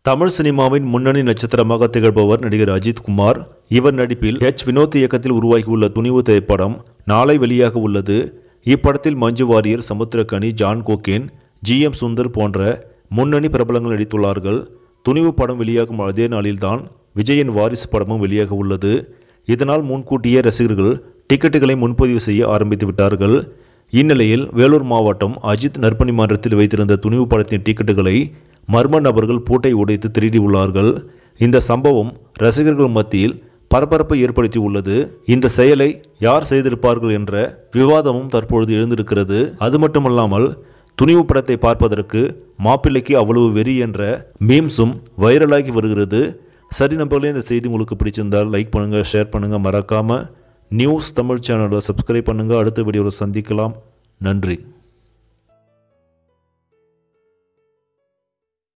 தமிழ் சினிமாவின் முன்னணி நட்சத்திரமாக திகழ்பவர் நடிகர் அஜித் குமார் இவர் நடிப்பில் ஹெச் வினோத் இயக்கத்தில் உருவாகியுள்ள துணிவு திரைப்படம் நாளை வெளியாக உள்ளது இப்படத்தில் மஞ்சு வாரியர் சமுத்திரக்கனி ஜான் கோகேன் ஜி எம் சுந்தர் போன்ற முன்னணி பிரபலங்கள் நடித்துள்ளார்கள் துணிவு படம் வெளியாகும் அதே நாளில்தான் விஜயின் வாரிசு படமும் வெளியாக உள்ளது இதனால் முன்கூட்டியே ரசிகர்கள் டிக்கெட்டுகளை முன்பதிவு செய்ய ஆரம்பித்து விட்டார்கள் இந்நிலையில் வேலூர் மாவட்டம் அஜித் நற்பணி மன்றத்தில் வைத்திருந்த துணிவு படத்தின் டிக்கெட்டுகளை மர்ம நபர்கள் பூட்டை உடைத்து திருடியுள்ளார்கள் இந்த சம்பவம் ரசிகர்கள் மத்தியில் பரபரப்பை ஏற்படுத்தி உள்ளது இந்த செயலை யார் செய்திருப்பார்கள் என்ற விவாதமும் தற்பொழுது எழுந்திருக்கிறது அது மட்டுமல்லாமல் துணிவு படத்தை பார்ப்பதற்கு மாப்பிள்ளைக்கு அவ்வளவு வெறி என்ற மீம்ஸும் வைரலாகி வருகிறது சரி நம்பர்களே இந்த செய்தி உங்களுக்கு பிடிச்சிருந்தால் லைக் பண்ணுங்கள் ஷேர் பண்ணுங்கள் மறக்காமல் நியூஸ் தமிழ் சேனலை சப்ஸ்கிரைப் பண்ணுங்கள் அடுத்த வீடியோவில் சந்திக்கலாம் நன்றி